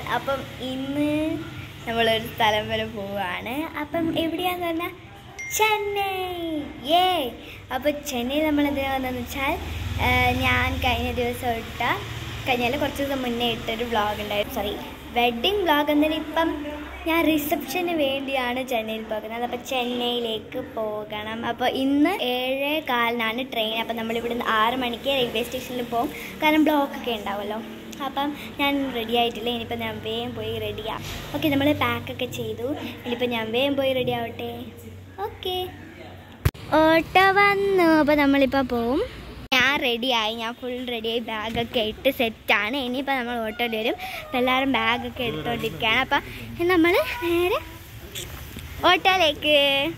അപ്പം ഇന്ന് നമ്മളൊരു സ്ഥലം വരെ പോവുകയാണ് അപ്പം എവിടെയാന്ന് പറഞ്ഞാൽ ചെന്നൈ ഏ അപ്പോൾ ചെന്നൈ നമ്മൾ എന്തിനാ വന്നതെന്ന് വെച്ചാൽ ആ, ഞാൻ കഴിഞ്ഞ ദിവസം ഇട്ട കഴിഞ്ഞാൽ കുറച്ച് ദിവസം മുന്നേ ഇട്ടൊരു വ്ളോഗ് ഉണ്ടായിരുന്നു സോറി വെഡ്ഡിങ് വ്ളോഗ് എന്നതിന് ഇപ്പം ഞാൻ റിസപ്ഷന് വേണ്ടിയാണ് ചെന്നൈയിൽ പോകുന്നത് അപ്പോൾ ചെന്നൈയിലേക്ക് പോകണം അപ്പോൾ ഇന്ന് ഏഴ് കാലിനാണ് ട്രെയിൻ അപ്പം നമ്മളിവിടുന്ന് ആറ് മണിക്ക് റെയിൽവേ സ്റ്റേഷനിൽ പോകും കാരണം ബ്ലോക്കൊക്കെ ഉണ്ടാവുമല്ലോ അപ്പം ഞാൻ റെഡി ആയിട്ടില്ല ഇനിയിപ്പോൾ ഞാൻ വേഗം പോയി റെഡിയാം ഓക്കെ നമ്മൾ പാക്കൊക്കെ ചെയ്തു ഇനിയിപ്പോൾ ഞാൻ വേഗം പോയി റെഡി ആവട്ടെ ഓക്കെ ഓട്ടോ വന്നു അപ്പോൾ നമ്മളിപ്പോൾ പോവും ഞാൻ റെഡിയായി ഞാൻ ഫുൾ റെഡിയായി ബാഗൊക്കെ ഇട്ട് സെറ്റാണ് ഇനിയിപ്പോൾ നമ്മൾ ഓട്ടോയിൽ വരും അപ്പോൾ എല്ലാവരും ബാഗൊക്കെ എടുത്തോണ്ടിരിക്കുകയാണ് അപ്പം നമ്മൾ നേരെ ഓട്ടോയിലേക്ക്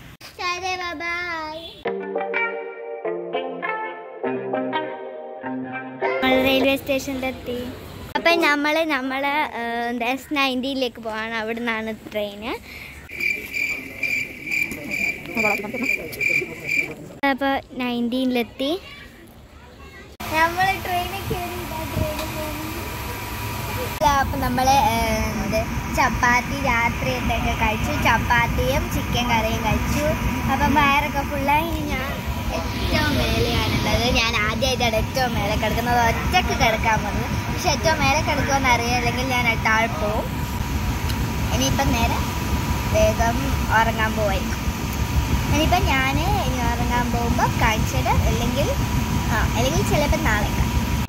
ബൈ നമ്മൾ റെയിൽവേ സ്റ്റേഷനിലെത്തി അപ്പം നമ്മൾ നമ്മൾ എസ് നയൻറ്റീനിലേക്ക് പോവാണ് അവിടെ നിന്നാണ് ട്രെയിന് അപ്പോൾ നയൻറ്റീനിലെത്തി നമ്മൾ ട്രെയിനിൽ കയറി അപ്പം നമ്മൾ എന്ത് ചപ്പാത്തി രാത്രി എന്തൊക്കെ കഴിച്ചു ചപ്പാത്തിയും ചിക്കൻ കറിയും കഴിച്ചു അപ്പം വയറൊക്കെ ഫുള്ളായി ഇനി ഞാൻ ഏറ്റവും മേലെയാണുള്ളത് ഞാൻ ആദ്യമായിട്ടാണ് ഏറ്റവും മേലെ കിടക്കുന്നത് ഒറ്റക്ക് കിടക്കാൻ പോകുന്നത് പക്ഷെ ഏറ്റവും മേലെ കിടക്കുമെന്ന് അറിയില്ലെങ്കിൽ ഞാൻ എട്ടാൾ പോവും ഇനിയിപ്പം നേരെ വേഗം ഉറങ്ങാൻ പോവായിരിക്കും ഇനിയിപ്പം ഞാൻ ഇനി ഉറങ്ങാൻ പോകുമ്പോൾ കാണിച്ചത് അല്ലെങ്കിൽ ആ അല്ലെങ്കിൽ ചിലപ്പോൾ നാളെ കാണാം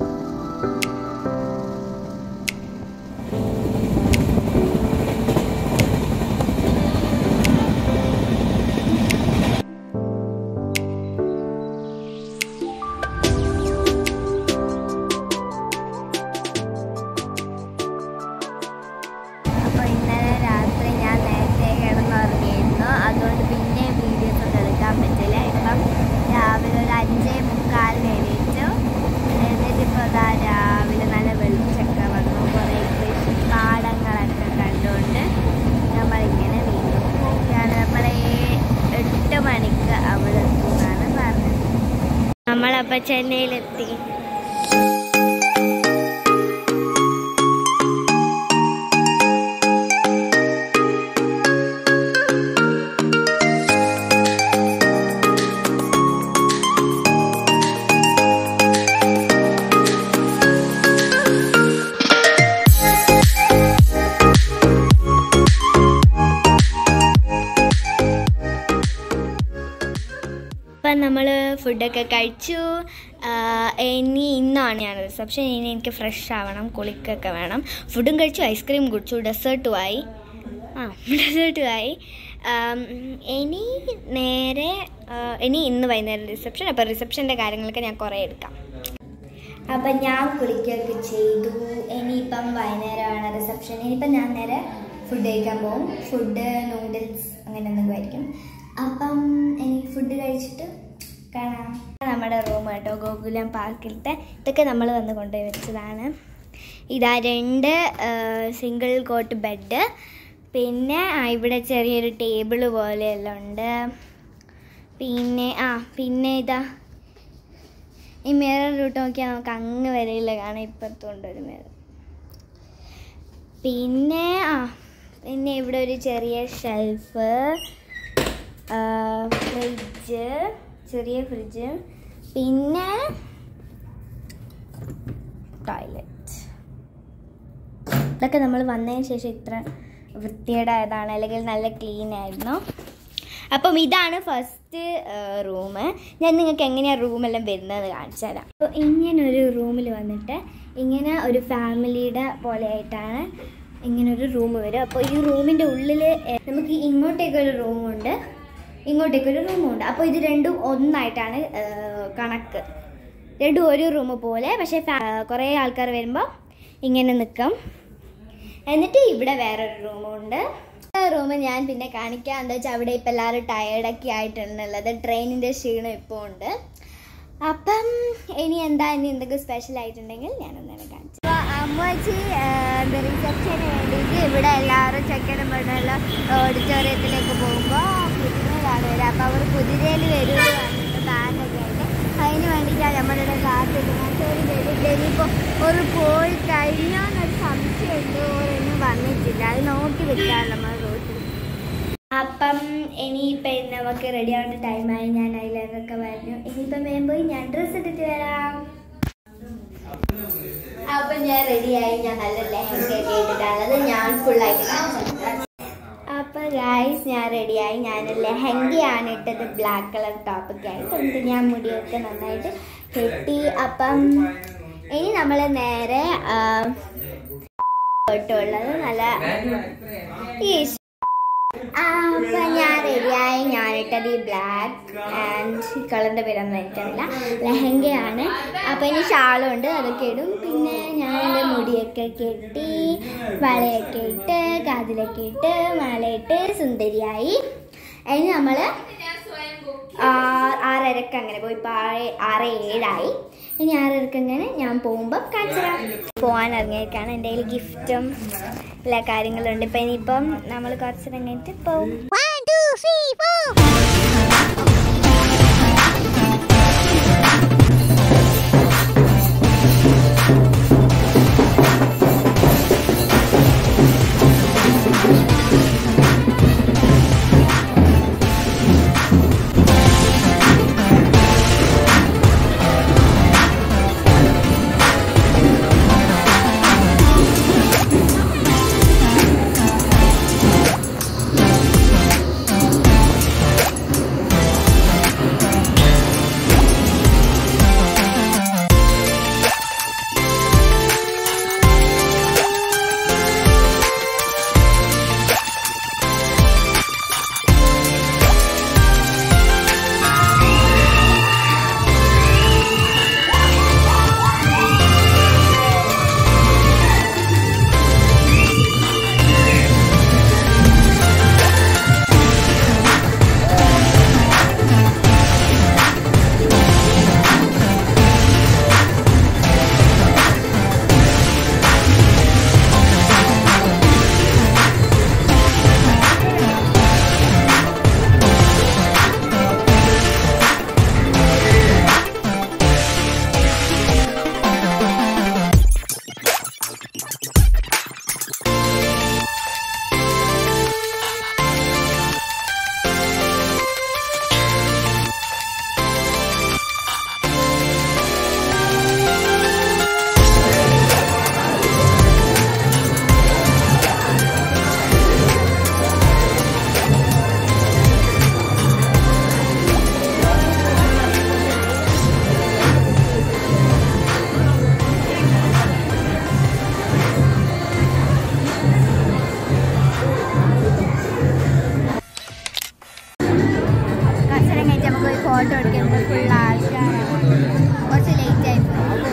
അപ്പോൾ ഇന്നലെ രാത്രി ഞാൻ നേരത്തെ കിടന്നുറങ്ങിയിരുന്നു അതുകൊണ്ട് പിന്നെ വീഡിയോസ് ഒന്നും എടുക്കാൻ പറ്റില്ല ഇപ്പം രാവിലെ ഒരു അഞ്ചേ മുക്കാൽ എണീറ്റു എന്നിട്ടിപ്പോൾ അതാ രാവിലെ നല്ല വെളിച്ചൊക്കെ വന്നു കുറേ കൃഷി പാടങ്ങളൊക്കെ കണ്ടുകൊണ്ട് നമ്മളിങ്ങനെ വീണ്ടും പോവുകയാണ് നമ്മളെ എട്ട് മണിക്ക് അവിടെ എത്തുമെന്നാണ് പറഞ്ഞത് നമ്മളപ്പോൾ ചെന്നൈയിലെത്തി അപ്പം നമ്മൾ ഫുഡൊക്കെ കഴിച്ചു ആ, ഇനി ഇന്നാണ് ഞാൻ റിസപ്ഷൻ ഇനി എനിക്ക് ഫ്രഷ് ആവണം കുളിക്കൊക്കെ വേണം ഫുഡും കഴിച്ചു ഐസ്ക്രീം കുടിച്ചു ഡെസേർട്ടും ആയി ആ ഡെസേർട്ടും ആയി ആം, ഇനി നേരെ ആ, ഇനി ഇന്ന് വൈകുന്നേരം റിസപ്ഷൻ അപ്പോൾ റിസപ്ഷൻ്റെ കാര്യങ്ങളൊക്കെ ഞാൻ കുറേ എടുക്കാം അപ്പം ഞാൻ കുളിക്കുകയൊക്കെ ചെയ്തു ഇനിയിപ്പം വൈകുന്നേരമാണ് റിസപ്ഷൻ ഇനിയിപ്പം ഞാൻ നേരെ ഫുഡ് കഴിക്കാൻ പോകും ഫുഡ് നൂഡിൽസ് അങ്ങനെ എന്തെങ്കിലും ആയിരിക്കും അപ്പം എനിക്ക് ഫുഡ് കഴിച്ചിട്ട് കാണാം നമ്മുടെ റൂം കേട്ടോ ഗോകുലം പാർക്കിലത്തെ ഇതൊക്കെ നമ്മൾ വന്ന് കൊണ്ടുപോയി വെച്ചതാണ് ഇതാ രണ്ട് സിംഗിൾ കോട്ട് ബെഡ് പിന്നെ ആ, ഇവിടെ ചെറിയൊരു ടേബിൾ പോലെയെല്ലാം ഉണ്ട് പിന്നെ ആ പിന്നെ ഇതാ ഈ മിറർ റൂട്ട് നോക്കിയാൽ നമുക്ക് അങ്ങ് വരെയില്ല കാണാം ഇപ്പുറത്തുണ്ട് ഒരു മിറർ പിന്നെ ആ പിന്നെ ഇവിടെ ഒരു ചെറിയ ഷെൽഫ് ഫ്രിഡ്ജ് ചെറിയ ഫ്രിഡ്ജ് പിന്നെ ടോയ്ലറ്റ് ഇതൊക്കെ നമ്മൾ വന്നതിന് ശേഷം ഇത്ര വൃത്തിയേടായതാണ് അല്ലെങ്കിൽ നല്ല ക്ലീൻ ആയിരുന്നു അപ്പം ഇതാണ് ഫസ്റ്റ് റൂം ഞാൻ നിങ്ങൾക്ക് എങ്ങനെയാണ് റൂമെല്ലാം വരുന്നത് കാണിച്ചു തരാം അപ്പോൾ ഇങ്ങനെ ഒരു റൂമിൽ വന്നിട്ട് ഇങ്ങനെ ഒരു ഫാമിലിയുടെ പോലെ ആയിട്ടാണ് ഇങ്ങനെ ഒരു റൂം വരും അപ്പോൾ ഈ റൂമിൻ്റെ ഉള്ളിൽ നമുക്ക് ഇങ്ങോട്ടേക്കൊരു റൂമുണ്ട് ഇങ്ങോട്ടേക്കൊരു റൂമുണ്ട് അപ്പോൾ ഇത് രണ്ടും ഒന്നായിട്ടാണ് ഏഹ്, കണക്ക് രണ്ടും ഒരു റൂം പോലെ പക്ഷേ ഫാ- കുറേ ആൾക്കാർ വരുമ്പോൾ ഇങ്ങനെ നിൽക്കും എന്നിട്ട് ഇവിടെ വേറൊരു റൂമുണ്ട് റൂം ഞാൻ പിന്നെ കാണിക്കാം എന്താ വെച്ചാൽ അവിടെ ഇപ്പം എല്ലാവരും ടയേർഡൊക്കെ ആയിട്ടുള്ളത് ട്രെയിനിൻ്റെ ക്ഷീണം ഇപ്പോൾ ഉണ്ട് അപ്പം ഇനി എന്താ ഇനി എന്തെങ്കിലും സ്പെഷ്യൽ ആയിട്ടുണ്ടെങ്കിൽ ഞാനൊന്നും കാണിച്ചു അപ്പോൾ അമ്മച്ചി എന്താ റിസപ്ഷന് വേണ്ടിയിട്ട് ഇവിടെ എല്ലാവരും ചെക്കനും പെണ്ണെല്ലാം ഓഡിറ്റോറിയത്തിലേക്ക് പോകുമ്പോൾ കുതിരയിലാണ് വരിക അപ്പോൾ അവർ കുതിരയിൽ വരുമെന്ന് പറഞ്ഞിട്ട് ബാഗൊക്കെ ആയിട്ട് അതിന് വേണ്ടിയിട്ടാണ് നമ്മളിവിടെ കാത്തിരുന്നത് ശരി വരില്ല ഇനിയിപ്പോൾ ഒരു പോയി കഴിഞ്ഞോന്നൊരു സംശയമുണ്ട് ഓരെന്ന് വന്നിട്ടില്ല അത് നോക്കി വെക്കാറ് നമ്മൾ റോട്ടിൽ അപ്പം ഇനിയിപ്പം നമുക്ക് റെഡി ആവേണ്ട ടൈമായി ഞാൻ അതിലൊക്കെ പറഞ്ഞു ഇനിയിപ്പം വേഗം പോയി ഞാൻ ഡ്രസ്സ് ഇട്ടിട്ട് വരാം അപ്പം ഞാൻ റെഡിയായി ഞാൻ നല്ല ലെഹങ്ക ഒക്കെ ഇട്ടിട്ടുള്ളത് ഞാൻ ഫുള്ളായിട്ട് അപ്പൊ ഗായ്സ് ഞാൻ റെഡിയായി ഞാൻ ലെഹങ്കയാണ് ഇട്ടത് ബ്ലാക്ക് കളർ ടോപ്പൊക്കെ ആയിട്ട് എന്നിട്ട് ഞാൻ മുടിയൊക്കെ നന്നായിട്ട് കെട്ടി അപ്പം ഇനി നമ്മൾ നേരെ ഉള്ളത് നല്ല ഈശ് അപ്പൊ ഞാൻ റെഡിയായി ഞാനിട്ടത് ഈ ബ്ലാക്ക് ആൻഡ് ഈ കളറിന്റെ പേരൊന്നും എനിക്കറിയില്ല ലെഹങ്കയാണ് അപ്പൊ ഇനി ഷാളും ഉണ്ട് അതൊക്കെ ഇടും പിന്നെ ഞാൻ എൻ്റെ മുടിയൊക്കെ കെട്ടി വളയൊക്കെ ഇട്ട് കാതിലൊക്കെ ഇട്ട് മാലയിട്ട് സുന്ദരിയായി ഇനി നമ്മള് ആ- ആറരക്ക് അങ്ങനെ പോയി ഇപ്പൊ ആറ് ആറ് ഏഴായി ഇനി ആറരക്ക് അങ്ങനെ ഞാൻ പോകുമ്പോൾ കാണിച്ചു തരാം പോകാൻ ഇറങ്ങിയേക്കാണ് എൻ്റെ കയ്യിൽ ഗിഫ്റ്റും എല്ലാ കാര്യങ്ങളുണ്ട് ഇപ്പം ഇനിയിപ്പം നമ്മൾ കുറച്ച് കഴിഞ്ഞിട്ട് പോകും കുറച്ചേരം കഴിഞ്ഞ് നമുക്ക് ഒരു ഫോട്ടോ എടുക്കുന്നത് ഫുൾ ആൾക്കാരാണ് കുറച്ച് ലേറ്റ് ആയി പോയി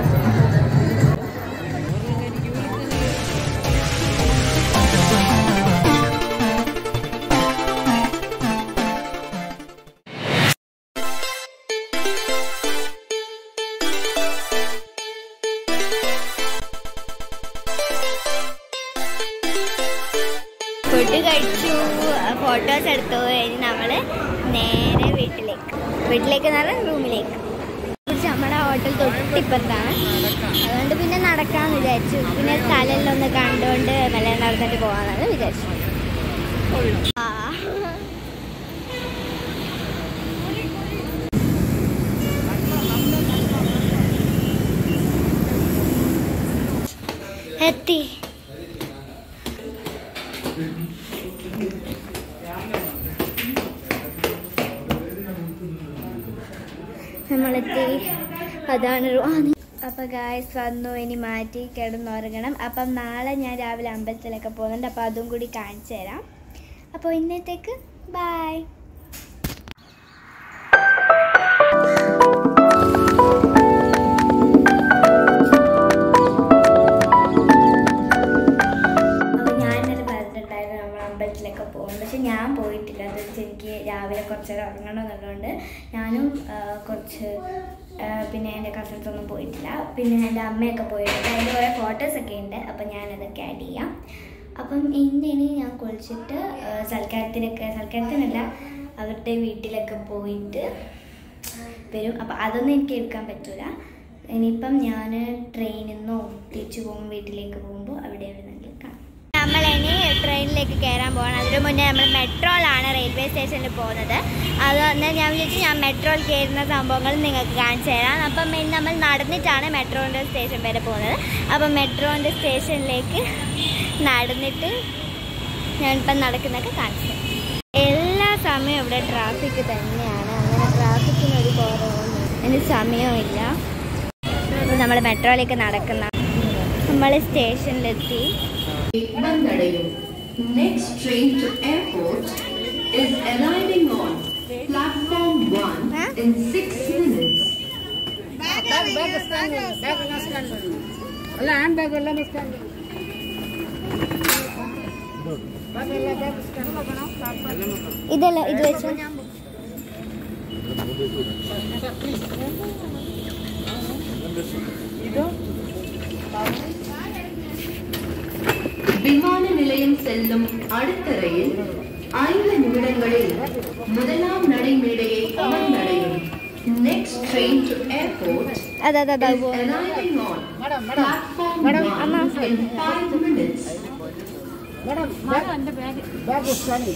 ഫുഡ് കഴിച്ചു ഫോട്ടോസ് എടുത്തു ഇനി നമ്മൾ നേരെ വീട്ടിലേക്ക് വീട്ടിലേക്ക് എന്ന് പറഞ്ഞാൽ റൂമിലേക്ക് കുറിച്ച് നമ്മുടെ ഹോട്ടൽ തൊട്ടിപ്പുറത്താണ് അതുകൊണ്ട് പിന്നെ നടക്കാമെന്ന് വിചാരിച്ചു പിന്നെ സ്ഥലമെല്ലാം ഒന്ന് കണ്ടുകൊണ്ട് നല്ല നടന്നിട്ട് പോകാമെന്നാണ് വിചാരിച്ചു ആ. എത്തി നമ്മളെത്തി അതാണ് റൂ- ആ, നീ- അപ്പൊ ഗായ്സ് വന്നു ഇനി മാറ്റി കിടന്നുറങ്ങണം അപ്പം നാളെ ഞാൻ രാവിലെ അമ്പലത്തിലൊക്കെ പോകുന്നുണ്ട് അപ്പം അതും കൂടി കാണിച്ചു തരാം അപ്പോൾ ഇന്നത്തേക്ക് ബായ് അപ്പോൾ ഞാൻ ഇന്നലെ പറഞ്ഞിട്ടുണ്ടായിരുന്നു നമ്മൾ അമ്പലത്തിലൊക്കെ പോകും പക്ഷെ ഞാൻ പോയിട്ടില്ല അത് വെച്ച് എനിക്ക് രാവിലെ കുറച്ച് നേരം ഉറങ്ങണം എന്നുള്ളതുകൊണ്ട് ഞാനും ആ, കുറച്ച് ആ, പിന്നെ എൻ്റെ കസിൻസ് ഒന്നും പോയിട്ടില്ല പിന്നെ എൻ്റെ അമ്മയൊക്കെ പോയിട്ടുണ്ട് അതിൻ്റെ കുറേ ഫോട്ടോസൊക്കെ ഉണ്ട് അപ്പം ഞാനതൊക്കെ ആഡ് ചെയ്യാം അപ്പം ഇന്ന് ഇനി ഞാൻ കുളിച്ചിട്ട് ആ, സൽക്കാരത്തിനൊക്കെ സൽക്കാരത്തിനല്ല അവരുടെ വീട്ടിലൊക്കെ പോയിട്ട് വരും അപ്പം അതൊന്നും എനിക്ക് എടുക്കാൻ പറ്റൂല ഇനിയിപ്പം ഞാൻ ട്രെയിനിൽ നിന്നോ തിരിച്ചു പോകും വീട്ടിലേക്ക് പോകുമ്പോൾ അവിടെ എവിടെന്നെങ്കിലും കാണാം മെട്രോയിലേക്ക് കയറാൻ പോകണം അതിന് മുന്നേ നമ്മൾ മെട്രോയിലാണ് റെയിൽവേ സ്റ്റേഷനിൽ പോകുന്നത് അതുകൊണ്ട് ഞാൻ വിചാരിച്ചു ഞാൻ മെട്രോയിൽ കയറുന്ന സംഭവങ്ങൾ നിങ്ങൾക്ക് കാണിച്ചു തരാം അപ്പം ഇനി നമ്മൾ നടന്നിട്ടാണ് മെട്രോൻ്റെ സ്റ്റേഷൻ വരെ പോകുന്നത് അപ്പം മെട്രോൻ്റെ സ്റ്റേഷനിലേക്ക് നടന്നിട്ട് ഞാനിപ്പം നടക്കുന്നതൊക്കെ കാണിച്ചു തരാം. എല്ലാ സമയവും ഇവിടെ ട്രാഫിക് തന്നെയാണ് അങ്ങനെ ട്രാഫിക്കിന് ഒരു കുറവൊന്നും അതിന് സമയമില്ല അപ്പം നമ്മൾ മെട്രോയിലേക്ക് നടക്കുന്ന നമ്മൾ സ്റ്റേഷനിലെത്തി Mandadayum. Next train to airport is arriving on platform 1 in 6 minutes. Bag bag scan bag ಎಲ್ಲ ಸ್ಕ್ಯಾನ್ ಮಾಡಿ ಅಲ್ಲ ಹ್ಯಾಂಡ್ ಬ್ಯಾಗ್ ಎಲ್ಲ ಸ್ಕ್ಯಾನ್ ಮಾಡಿ ಬ್ಯಾಗ್ ಎಲ್ಲ ಬ್ಯಾಗ್ ಸ್ಕ್ಯಾನ್ ಮಾಡೋಣ ഇതല്ല ഇത് വെച്ച് விமான நிலையம் செல்லும் அடுத்த ரயில் ஐந்து நிமிடங்களில் முதலாம் நடைமேடையை அமர்ந்தடையும் Next train to airport is അതെ അതെ അതെ arriving on madam madam platform Madam, 1 in 5 minutes. Madam bag bag scan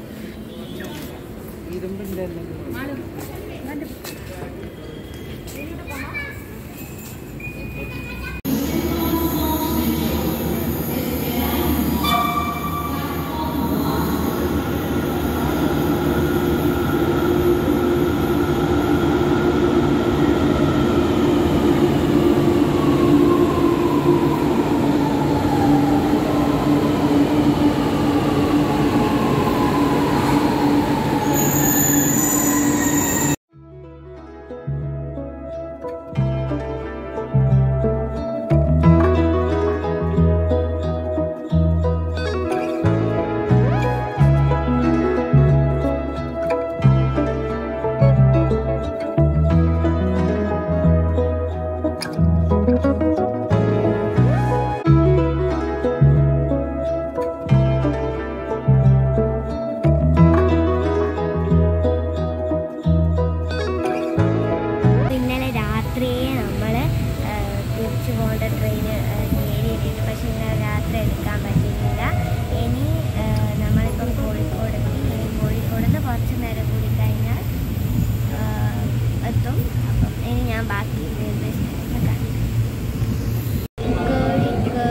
ഇന്നലെ രാത്രിയെ നമ്മൾ തിരിച്ചു പോകേണ്ട ട്രെയിന് കയറിയിട്ടുണ്ട് പക്ഷെ ഇന്നലെ രാത്രി എടുക്കാൻ പറ്റിയില്ല ഇനി ആ, നമ്മളിപ്പം കോഴിക്കോട് എത്തി ഇനി കോഴിക്കോട് നിന്ന് കുറച്ച് നേരം കൂടി കഴിഞ്ഞാൽ ആ, എത്തും അപ്പം ഇനി ഞാൻ ബാക്കി റെയിൽവേ സ്റ്റേഷനിൽ കാണിക്കാം കോഴിക്കോട്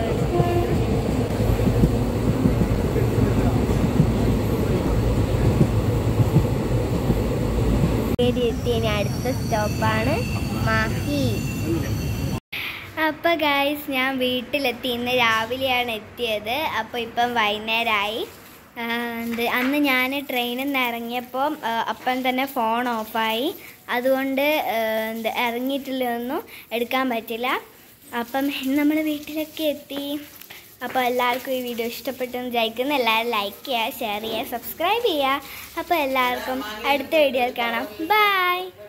കയറി എത്തി ഇനി അടുത്ത സ്റ്റോപ്പാണ് മാഹി അപ്പോൾ ഗായ്സ് ഞാൻ വീട്ടിലെത്തി ഇന്ന് രാവിലെയാണ് എത്തിയത് അപ്പോൾ ഇപ്പം വൈകുന്നേരമായി ആ, എന്ത് അന്ന് ഞാൻ ട്രെയിനിൽ നിന്ന് ഇറങ്ങിയപ്പോൾ ആ, അപ്പം തന്നെ ഫോൺ ഓഫായി അതുകൊണ്ട് ആ, എന്ത് ഇറങ്ങിയിട്ടില്ലൊന്നും എടുക്കാൻ പറ്റില്ല അപ്പം നമ്മൾ വീട്ടിലൊക്കെ എത്തി അപ്പോൾ എല്ലാവർക്കും ഈ വീഡിയോ ഇഷ്ടപ്പെട്ടെന്ന് വിചാരിക്കുന്നു എല്ലാവരും ലൈക്ക് ചെയ്യുക ഷെയർ ചെയ്യുക സബ്സ്ക്രൈബ് ചെയ്യുക അപ്പോൾ എല്ലാവർക്കും അടുത്ത വീഡിയോയിൽ കാണാം ബൈ